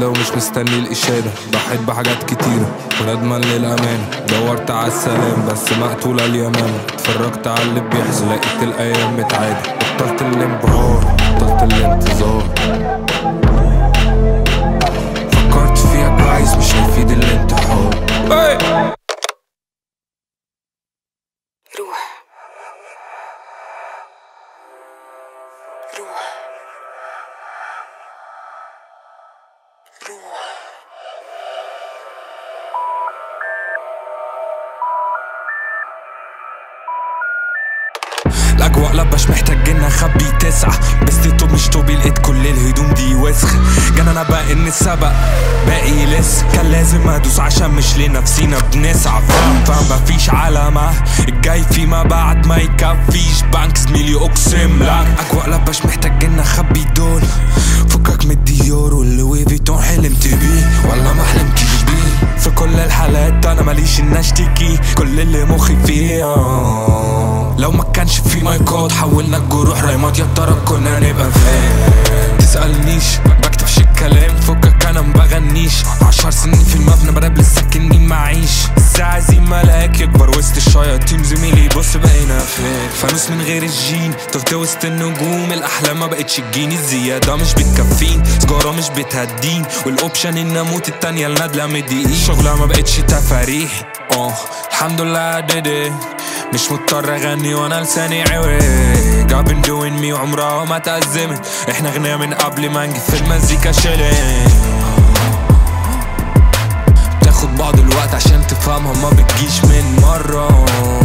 ومش مستني الإشادة ضحيت بحاجات كتيرة وندمان للأمان دورت على السلام بس مقتول اليمامة اتفرجت على اللي بيحصل لقيت الأيام متعادة بطلت الانبهار بطلت الانتظار فكرت فيها كويس مش هيفيد الانتحار روح روح روح الاجواء لبش محتاج ان اخبي تسعة بس دي طوب مش طوبي لقيت كل الهدوم دي وسخ جانا انا بقى ان السبق باقي لسه كان لازم ادوس عشان مش لنفسينا بنسعى فاهم فاهم مفيش علامة الجاي فيما بعد ما يكفيش بنك زميلي اقسم لك اجواء لبش محتاج ان اخبي دول فكك من الديور واللوي فيتون حلمت بيه ولا ما حلمتش بيه في كل الحالات انا ماليش ان اشتكي كل اللي مخي فيه آه. لو ما كانش في مايكات حولنا الجروح رايمات يا ترى كنا نبقى فين تسألنيش بكتبش الكلام فكك انا مبغنيش عشر سنين في المبنى براب لسه كني معيش الساعة زي ملاك يكبر وسط الشياطين زميلي بص بقينا فين فانوس من غير الجين طفت وسط النجوم الاحلام ما بقتش تجيني الزيادة مش بتكفين سجارة مش بتهدين والاوبشن ان اموت التانية النادلة مدقيق شغلة ما بقتش تفاريح اه الحمد لله I did it مش مضطر اغني وانا لساني عوج I've been doing me وعمرها ما تأزمت احنا غنية من قبل ما نجي في المزيكا شيلين بتاخد بعض الوقت عشان تفهمها ما بتجيش من مرة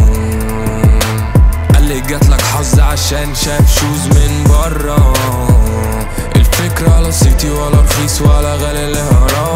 قال لي جاتلك حظ عشان شاف شوز من برا الفكرة لا صيتي ولا رخيص ولا غالي الهرا